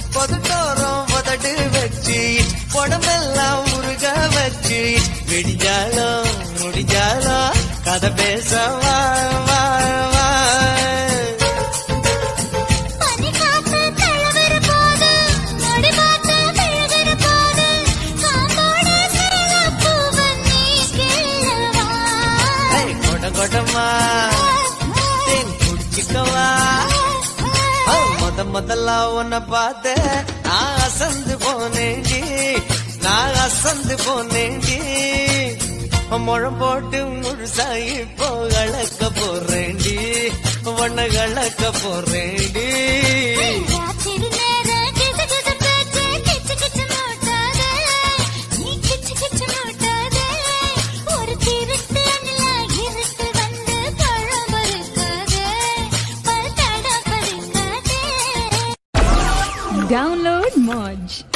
பொதுட்டோரம் உதடு வச்சு உடம்பெல்லாம் உருக வச்சு விடிஞ்சாலும் முடிஞ்சாலும் கதை பேச வா வா வா பனி காத்து தழுவுற போது, நொடி பார்த்து விழுகிற போது, காம்போட சிறப்பூவன் நீ கிள்ளவா. ஏய், கொட கொடமா தேன் குடிச்சுக்கவா ஆ, முத முதல்ல உன்னை பார்த்த நான் அசந்து போனேண்டி நான் அசந்து போனேண்டி முழம் போட்டு முழுசாயி இப்போ கலக்க போறேண்டி உன்னை கலக்க போறேண்டி ராத்திரி நேரம் கிசு கிசு பேச்சு, கிச்சு கிச்சு மூட்டாதே. நீ கிச்சு கிச்சு மூட்டாதே. ஒரு திருட்டு அணிலா இருட்டு வந்து பழம் பறிக்காதே. பல் தடம் பறிக்காதே. Download Moj.